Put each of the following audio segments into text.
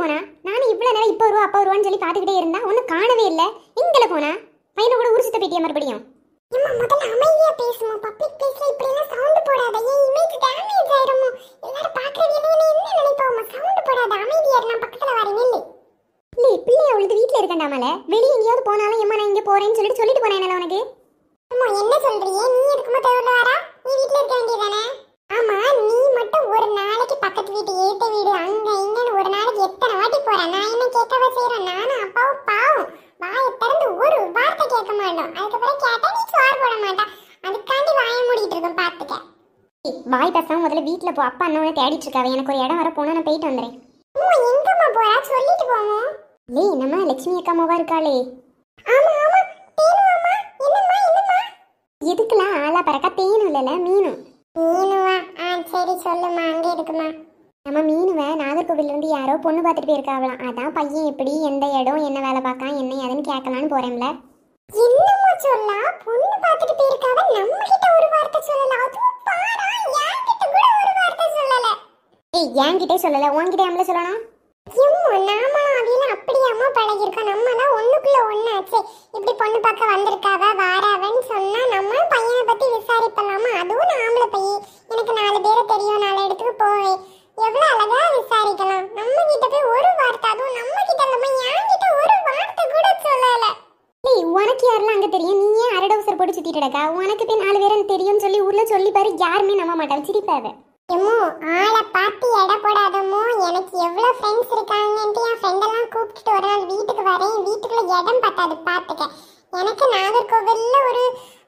போனா நானும் இவ்வளவு நேரம் இப்போ வருவா அப்பா வருவான்னு சொல்லி பார்த்துக்கிட்டே இருந்தா ஒன்றும் காணவே இல்லை எங்களை போனா பையனை கூட உரிச்சுத்த போயிட்டியா மறுபடியும் அம்மா முதல்ல அமைதியா பேசுமா பப்ளிக் பிளேஸ்ல இப்படி எல்லாம் சவுண்ட் போடாத என் இமேஜ் டேமேஜ் ஆயிடுமோ எல்லாரும் பாக்குறது என்ன என்ன நினைப்பாமா சவுண்ட் போடாத அமைதியா இரு, நான் பக்கத்துல வரேன் நில்லு இல்லை பிள்ளை அவளுக்கு வீட்டில் இருக்கண்டாமல வெளியே எங்கேயாவது போனாலும் ஏமா நான் இங்கே போறேன்னு சொல்லிட்டு சொல்லிட்டு போனேன் உனக்கு அம்மா என்ன சொல்றியே நீ எதுக்குமா தேவையில்ல வரா நீ வீட்ல இருக்க வேண்டியதானே ஆமா நீ மட்டும் ஒரு நாளைக்கு பக்கத்து வீட்டு ஏத்த வீடு அங்க இங்கன்னு ஒரு நாளைக்கு எத்தனை வாட்டி போற நான் என்ன கேட்கவா செய்யறேன் நானும் அப்பாவும் பாவம் வாயை திறந்து ஒரு வார்த்தை கேட்க மாட்டோம் அதுக்கப்புறம் கேட்டா நீ சோறு போட மாட்டா அதுக்காண்டி வாயை மூடிட்டு இருக்கோம் பாத்துக்க ஏய், வாய் பேசாம முதல்ல வீட்டில் போ அப்பா அண்ணாவை தேடிட்டு இருக்காவ எனக்கு ஒரு இடம் வர போனா நான் போயிட்டு வந்துடுறேன் அம்மா எங்கம்மா போறா சொல்லிட்டு போவோம் லே நம்ம லட்சுமி அக்காமாவா இருக்காளே ஆமா ஆமா தேனு அம்மா என்னம்மா என்னம்மா எதுக்குலாம் ஆளா பறக்கா தேனும் இல்லைல்ல மீனும் மீனுவா ஆ சரி சொல்லுமா அங்க இருக்குமா நம்ம மீனுவை நாகர்கோவில்ல இருந்து யாரோ பொண்ணு பார்த்துட்டு போயிருக்காவலாம் அதான் பையன் எப்படி எந்த இடம் என்ன வேலை பார்க்கான் என்ன ஏதுன்னு கேட்கலான்னு போறேன்ல என்னம்மா சொல்லா பொண்ணு பார்த்துட்டு போயிருக்காவ நம்ம கிட்ட ஒரு வார்த்தை சொல்லல அதுவும் பாரா என்கிட்ட கூட ஒரு வார்த்தை சொல்லல ஏய் என்கிட்டே சொல்லல உன்கிட்ட நம்மள சொல்லணும் எம்மா நாமளும் அவியெல்லாம் அப்படியாம்மா பழகிருக்கோம் நம்ம தான் ஒண்ணுக்குள்ள ஒண்ணாச்சே இப்படி பொண்ணு பார்க்க வந்திருக்காவ வாராவன்னு சொன்னா நம்ம பையனை பத்தி விசாரிப்பலாமா அதுவும் நாமள பையன் எனக்கு நாலு பேரை தெரியும் நாலு இடத்துக்கு போவேன் எவ்வளவு அழகா விசாரிக்கலாம் நம்ம கிட்ட போய் ஒரு வார்த்தை அதுவும் நம்ம கிட்ட இல்லாம என்கிட்ட ஒரு வார்த்தை கூட சொல்லல ஏய் உனக்கு யாரெல்லாம் அங்க தெரியும் நீ ஏன் அரடவசர் போட்டு சுத்திட்டு கிடக்கா உனக்கு போய் நாலு பேரும் தெரியும்னு சொல்லி ஊர்ல சொல்லி பாரு யாருமே நம்ப மாட்டாங்க சிரிப்பாவ எம்மோ ஆளை பார்த்து எடை போடாதமோ எனக்கு எவ்வளவு ஃப்ரெண்ட்ஸ் இருக்காங்கன்ட்டு என் ஃப்ரெண்ட் எல்லாம் கூப்பிட்டுட்டு ஒரு நாள் வீட்டுக்கு வரேன் வீட்டுக்குள்ள இடம் பத்தாது பார்த்துக்க எனக்கு நாகர்கோவில்ல ஒரு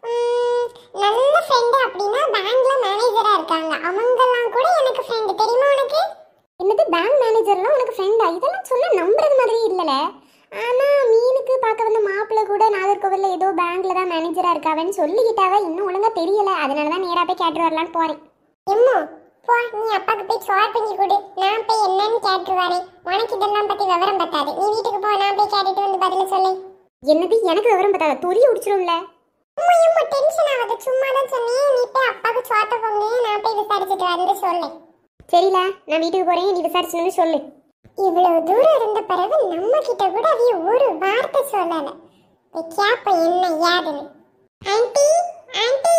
ம், நல்ல ஃப்ரெண்டு அப்படின்னா பேங்க்ல மேனேஜரா இருக்காங்க அவங்கெல்லாம் கூட எனக்கு ஃப்ரெண்டு தெரியுமா உனக்கு என்னது பேங்க் மேனேஜர்லாம் உனக்கு ஃப்ரெண்டா இதெல்லாம் சொன்னா நம்புறது மாதிரி இல்லல ஆனா மீனுக்கு பார்க்க வந்த மாப்பிள்ளை கூட நாகர்கோவில்ல ஏதோ பேங்க்ல தான் மேனேஜரா இருக்காவன்னு சொல்லிக்கிட்டாவ இன்னும் ஒழுங்கா தெரியல அதனால தான் நேரா போய் கேட்டு வரலான்னு போறேன் எம்மோ போ நீ அப்பாக்கு போய் சோறு பண்ணி கொடு நான் போய் என்னன்னு கேட்டு வரேன் உனக்கு இதெல்லாம் பத்தி விவரம் பத்தாது நீ வீட்டுக்கு போ நான் போய் கேட்டுட்டு வந்து பதில சொல்லு என்னது எனக்கு விவரம் பத்தாத தொரிய உடிச்சிரும்ல அம்மா எம்மா டென்ஷன் ஆகாத சும்மா தான் சொன்னேன் நீ போய் அப்பாவுக்கு சோத்த பொங்கு நான் போய் விசாரிச்சுட்டு வந்து சொல்லு சரில நான் வீட்டுக்கு போறேன் நீ விசாரிச்சுன்னு சொல்லு இவ்வளவு தூரம் இருந்த பிறகு நம்ம கிட்ட கூட அவிய ஒரு வார்த்தை சொல்லல போய் கேப்ப என்ன ஏதுன்னு ஆன்ட்டி ஆன்ட்டி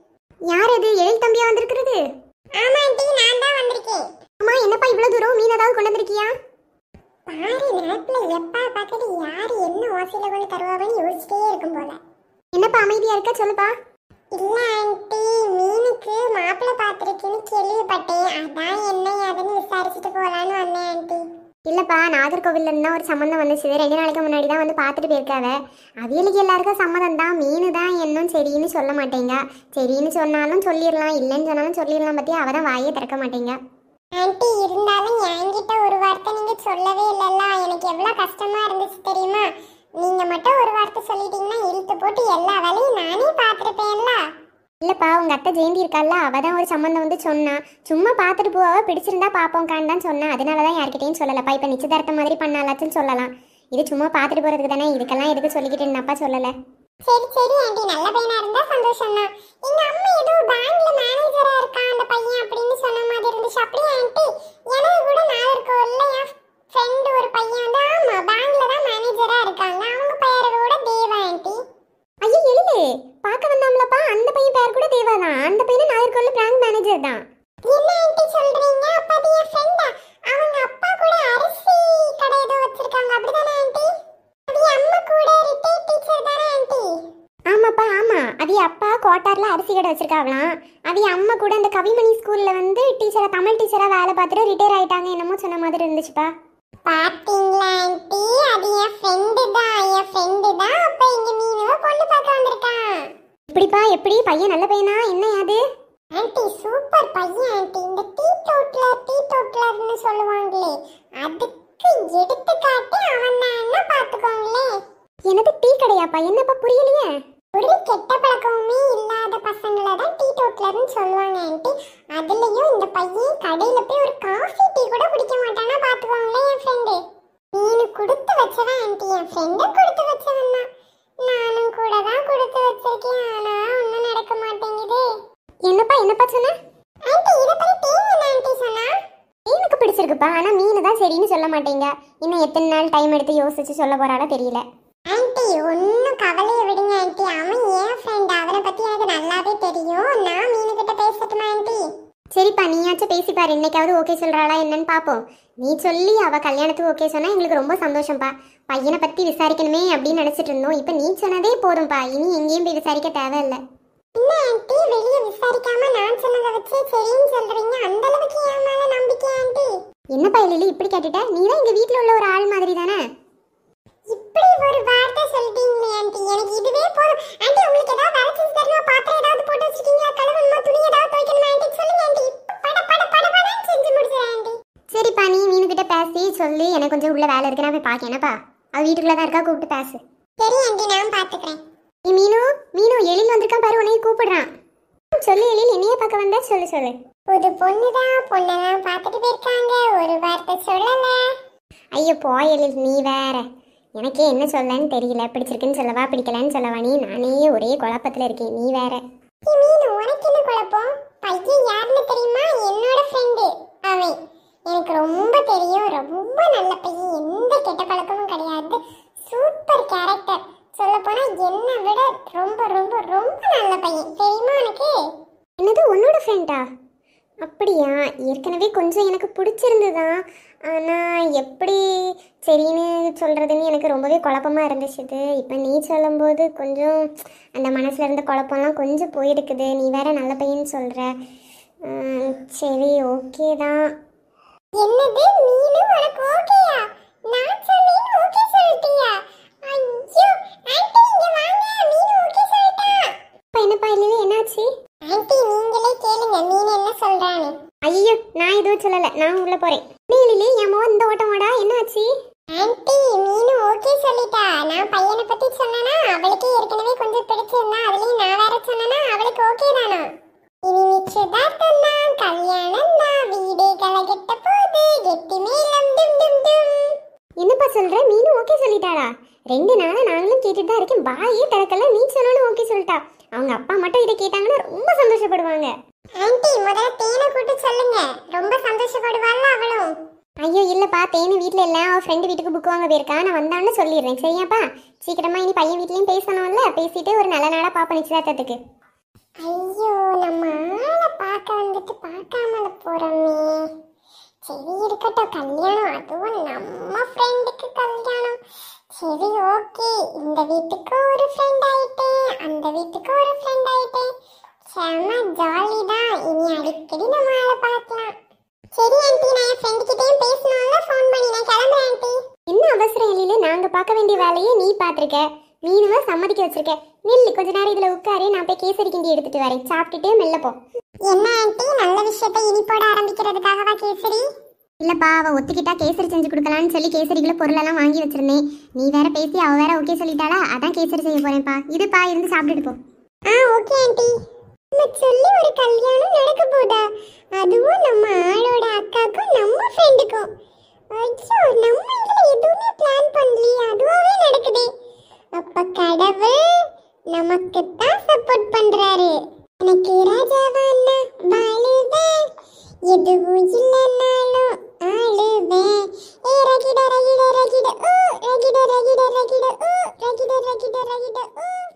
யார் அது எழில் தம்பியா வந்திருக்கிறது ஆமா ஆன்ட்டி நான் தான் வந்திருக்கேன் அம்மா என்னப்பா இவ்வளவு தூரம் மீன் ஏதாவது கொண்டு வந்திருக்கியா பாரு நேரத்துல எப்பா பார்த்துட்டு யாரு என்ன ஓசையில கொண்டு தருவாங்கன்னு யோசிச்சிட்டே இருக்கும் போல என்னப்பா அமைதியா இருக்க சொல்லுப்பா இல்ல ஆன்ட்டி மீனுக்கு மாப்பிள்ளை பார்த்துருக்குன்னு கேள்விப்பட்டேன் அதான் என்ன ஏதுன்னு விசாரிச்சுட்டு போலான்னு வந்தேன் ஆன்ட்டி இல்லப்பா நாகர்கோவில்ல இருந்தா ஒரு சம்மந்தம் வந்துச்சு ரெண்டு நாளைக்கு முன்னாடி தான் வந்து பார்த்துட்டு போயிருக்காவ அவியலுக்கு எல்லாருக்கும் சம்மதம் தான் மீனு தான் என்னும் சரின்னு சொல்ல மாட்டேங்க சரின்னு சொன்னாலும் சொல்லிடலாம் இல்லைன்னு சொன்னாலும் சொல்லிடலாம் பத்தி அவ தான் வாயே திறக்க மாட்டேங்க ஆன்ட்டி இருந்தாலும் என்கிட்ட ஒரு வார்த்தை நீங்க சொல்லவே இல்லல்ல எனக்கு எவ்வளவு கஷ்டமா இருந்துச்சு தெரியுமா நீங்க மட்டும் ஒரு வார்த்தை சொல்லிட்டீங்கன்னா இழுத்து போட்டு எல்லா வேலையும் நானே பார்த்துருப்பேன்ல இல்லப்பா உங்க அத்தை ஜெயந்தி இருக்கால்ல அவ தான் ஒரு சம்மந்தம் வந்து சொன்னா சும்மா பார்த்துட்டு போவ பிடிச்சிருந்தா பாப்போம்கான்னு தான் சொன்னா அதனால தான் யார்கிட்டயும் சொல்லலப்பா இப்ப நிச்சயதார்த்தம் மாதிரி பண்ணாலாச்சுன்னு சொல்லலாம் இது சும்மா பார்த்துட்டு போறதுக்கு தானே இதுக்கெல்லாம் எதுக்கு சொல்லிக்கிட்டு என்னப்பா சொல்லல சரி சரி ஆண்டி நல்ல பையனா இருந்தா சந்தோஷம் தான் எங்க அம்மா ஏதோ பேங்க்ல மேனேஜரா இருக்கான் அந்த பையன் அப்படின்னு சொன்ன மாதிரி இருந்துச்சு அப்படியே ஆண்டி எனக்கு கூட நாகர்கோவில்ல என் ஃப்ரெண்ட் ஒரு பையன் வந்து ஆமா பேங்க்ல தான் மேனேஜரா இருக்காங்க அவங்க பேரு கூட தேவா ஆண்டி ஐயோ எழுது பார்க்க வந்தாம்லப்பா அந்த பையன் பேர் கூட தேவா தான் அந்த பையனும் நாகர்கோவில் பேங்க் மேனேஜர் தான் என்ன ஆண்டி சொல்றீங்க அப்ப அது என் ஃப்ரெண்டா அவங்க அப்பா கூட அரிசி கடை ஏதோ வச்சிருக்காங்க அப்படிதானே ஆண்டி அது அம்மா கூட ரிட்டையர்ட் டீச்சர் தானே ஆண்டி ஆமாப்பா ஆமா அவிய அப்பா கோட்டார்ல அரிசி கடை வச்சிருக்காவலாம் அவிய அம்மா கூட அந்த கவிமணி ஸ்கூல்ல வந்து டீச்சரா தமிழ் டீச்சரா வேலை பார்த்துட்டு ரிட்டையர் ஆயிட்டாங்க என்னமோ சொன்ன மாதிரி இருந்துச்சுப்பா பாத்தீங்களா ஆண்டி அது என் ஃப்ரெண்டு தான் என் ஃப்ரெண்டு தான் அப்ப இங்க மீனவ பொண்ணு பார்க்க வந்திருக்கான் இப்படிப்பா எப்படி பையன் நல்ல பையனா என்ன யாது ஆண்டி சூப்பர் பையன் ஆண்டி இந்த டீ டோட்ல டீ டோட்லர்னு சொல்லுவாங்களே அதுக்கு எடுத்துக்காட்டி அவன் தான் பாத்துக்கோங்களேன் எனது டீ கடையாப்பா என்னப்பா புரியலையே ஒரு கெட்ட பழக்கமுமே இல்லாத பசங்களை தான் டீ டோட்லர்னு சொல்லுவாங்க ஆண்டி அதுலயும் இந்த பையன் கடையில போய் ஒரு காஃபி டீ கூட குடிக்க மாட்டானா பாத்துக்கோங்களேன் என் ஃப்ரெண்டு மீனு கொடுத்து வச்சவன் ஆண்டி என் ஃப்ரெண்டு கொடுத்து வச்சவன் தான் நானும் கூட தான் கொடுத்து வச்சிருக்கேன் ஆனா ஒன்றும் நடக்க மாட்டேங்குது என்னப்பா என்னப்பா சொன்ன ஆண்டி இதை பத்தி தேவை ஆண்டி சொன்னா எனக்கு பிடிச்ச பிடிச்சிருக்குப்பா ஆனா மீன் தான் சரின்னு சொல்ல மாட்டேங்க இன்னும் எத்தனை நாள் டைம் எடுத்து யோசிச்சு சொல்ல போறாளோ தெரியல ஆன்ட்டி ஒன்றும் கவலையை விடுங்க ஆன்ட்டி அவன் என் ஃப்ரெண்ட் அவனை பத்தி எனக்கு நல்லாவே தெரியும் நான் மீனுக்கிட்ட பேசட்டுமா ஆன்ட்டி சரிப்பா நீயாச்சும் பேசி பாரு இன்னைக்காவது ஓகே சொல்றாளா என்னன்னு பாப்போம் நீ சொல்லி அவ கல்யாணத்துக்கு ஓகே சொன்னா எங்களுக்கு ரொம்ப சந்தோஷம்ப்பா பையனை பத்தி விசாரிக்கணுமே அப்படின்னு நினைச்சிட்டு இருந்தோம் இப்போ நீ சொன்னதே போதும்ப்பா இனி எங்கேயும் போய் விசாரிக்க தேவையில்லை என்ன ஆன்ட்டி வெளியே விசாரிக்காம நான் சொன்னதை வச்சு சரின்னு சொல்றீங்க அந்த அளவுக்கு என் மேல நம்பிக்கை ஆன்ட்டி என்னப்பா லிலி இப்படி கேட்டுட்ட நீ தான் எங்க வீட்ல உள்ள ஒரு ஆள் மாதிரி தானே இப்படி ஒரு வார்த்தை சொல்லிட்டீங்களே ஆன்ட்டி எனக்கு இதுவே போதும் ஆன்ட்டி உங்களுக்கு ஏதாவது வேலை செஞ்சு தரணும் பாத்திரம் ஏதாவது போட்டு வச்சிருக்கீங்களா கழுவணுமா துணி ஏதாவது துவைக்கணுமா ஆன்ட்டி சொல்லுங்க ஆன்ட்டி இப்ப பட பட பட படன்னு செஞ்சு முடிச்சிடறேன் ஆன்ட்டி சரிப்பா நீ மீனுக்கிட்ட பேசி சொல்லி எனக்கு கொஞ்சம் உள்ள வேலை இருக்கு நான் போய் பார்க்க என்னப்பா அவ வீட்டுக்குள்ள தான் இருக்கா கூப்பிட்டு பேசு சரி ஆன்ட்டி நான் பாத்துக்கிறேன் நீ மீனு மீனு எழில் வந்திருக்கான் பாரு உன்னைய கூப்பிடுறான் சொல்லு எழில் என்னைய பார்க்க வந்தா சொல்லு சொல்லு புது பொண்ணுதான் பொண்ணெல்லாம் பார்த்துட்டு போயிருக்காங்க ஒரு வார்த்தை சொல்லல ஐயோ போ எழில் நீ வேற எனக்கே என்ன சொல்லன்னு தெரியல பிடிச்சிருக்குன்னு சொல்லவா பிடிக்கலன்னு சொல்லவா நீ நானே ஒரே குழப்பத்துல இருக்கேன் நீ வேற ஏய், மீனு உனக்கு என்ன குழப்பம் பையன் யாருன்னு தெரியுமா என்னோட ஃப்ரெண்டு அவன் எனக்கு ரொம்ப தெரியும் ரொம்ப நல்ல பையன் எந்த கெட்ட பழக்கமும் கிடையாது சூப்பர் கேரக்டர் சொல்ல போனா என்னை விட ரொம்ப ரொம்ப ரொம்ப நல்ல பையன் தெரியுமா உனக்கு என்னது உன்னோட ஃப்ரெண்டா அப்படியா ஏற்கனவே கொஞ்சம் எனக்கு பிடிச்சிருந்துதான் ஆனால் எப்படி சரின்னு சொல்கிறதுன்னு எனக்கு ரொம்பவே குழப்பமா இருந்துச்சு இது இப்போ நீ சொல்லும்போது கொஞ்சம் அந்த மனசில் இருந்த குழப்பம்லாம் கொஞ்சம் போயிருக்குது நீ வேற நல்ல பையன்னு சொல்கிற சரி ஓகே தான் என்னது மீனு உனக்கு ஓகேயா நான் சொன்னேன்னு ஓகே சொல்லிட்டியா ஐயோ ஆன்ட்டி இங்க வாங்க மீனு ஓகே சொல்லிட்டா இப்போ என்னப்பா இல்லை என்னாச்சு ஆன்ட்டி நீங்களே கேளுங்க மீன் என்ன சொல்றான்னு ஐயோ நான் எதுவும் சொல்லலை நான் உள்ளே போகிறேன் இல்லையே என் மோ இந்த ஓட்டமாடா என்னாச்சு ஆன்ட்டி மீனு ஓகே சொல்லிட்டா நான் பையனை பத்தி சொன்னனா அவளுக்கு ஏற்கனவே கொஞ்சம் பிடிச்சிருந்தா அதுலயும் நான் வேற சொன்னனா அவளுக்கு ஓகே தானா இனி நிச்சயதார்த்தம் தான் கல்யாணம் தான் வீடு கலகட்ட போது கெட்டி மேலம் டும் டும் டும் என்னப்பா சொல்ற மீனு ஓகே சொல்லிட்டாளா ரெண்டு நாளா நாங்களும் கேட்டுட்டு தான் இருக்கேன் பாயே திறக்கல நீ சொன்னாலும் ஓகே சொல்லிட்டா அவங்க அப்பா மட்டும் இதை கேட்டாங்கன்னா ரொம்ப சந்தோஷப்படுவாங்க ஆன்ட்டி முதல்ல தேனை கூட்டு சொல்லுங்க ரொம்ப சந்தோஷப்படுவாள்ல அவளும் ஐயோ இல்லப்பா தேனு வீட்ல இல்ல அவ ஃப்ரெண்டு வீட்டுக்கு புக் வாங்க போயிருக்கா நான் வந்தான்னு சொல்லிடுறேன் சரியாப்பா சீக்கிரமா இனி பையன் வீட்லயும் பேசணும்ல பேசிட்டு ஒரு நல்ல நாளா பாப்பா நிச்சயதார்த்தத்துக்கு ஐயோ நம்ம ஆளை பார்க்க வந்துட்டு பார்க்காமல போறோமே சரி இருக்கட்டும் கல்யாணம் அதுவும் நம்ம ஃப்ரெண்டுக்கு கல்யாணம் சரி ஓகே இந்த வீட்டுக்கு ஒரு ஃப்ரெண்ட் ஆயிட்டேன் அந்த வீட்டுக்கு ஒரு ஃப்ரெண்ட் ஆயிட்டேன் செம ஜாலி தான் இனி அடிக்கடி நம்ம ஆளை பார்க்கலாம் சரி ஆண்டி நான் என் ஃப்ரெண்ட் கிட்டேயும் பேசணும்ல ஃபோன் பண்ணி நான் கிளம்புறேன் ஆண்டி என்ன அவசரம் இல்லையில நாங்க பார்க்க வேண்டிய வேலையை நீ பாத்திருக்க மீனுவா சம்மதிக்க வச்சிருக்க நில்லு கொஞ்ச நேரம் இதுல உட்காரு நான் போய் கேசரி கிண்டி எடுத்துட்டு வரேன் சாப்பிட்டுட்டு மெல்ல போ என்ன ஆண்டி நல்ல விஷயத்தை இனி போட ஆரம்பிக்கிறதுக்காகவா கேசரி இல்லப்பா அவ ஒத்துக்கிட்டா கேசரி செஞ்சு கொடுக்கலான்னு சொல்லி கேசரிக்குள்ள பொருளெல்லாம் வாங்கி வச்சிருந்தேன் நீ வேற பேசி அவ வேற ஓகே சொல்லிட்டாளா அதான் கேசரி செய்ய போறேன்ப்பா இதுப்பா இருந்து சாப்பிட்டுட்டு போ ஆ ஓகே ஆண்டி நம்ம சொல்லி ஒரு கல்யாணம் நடக்க போதா அதுவும் நம்ம ஆளோட அக்காக்கும் நம்ம ஃப்ரெண்டுக்கும் ஐயோ நம்ம இதுல எதுவுமே பிளான் பண்ணலையே அதுவாவே நடக்குதே அப்ப கடவுள் நமக்கு தான் சப்போர்ட் பண்றாரு எனக்கு ராஜாவான வாழுவேன் எதுவும் இல்லைனாலும் ஆளுவேன் ஏ ரகிட ரகிட ரகிட ஊ ரகிட ரகிட ரகிட ஊ ரகிட ரகிட ரகிட ஊ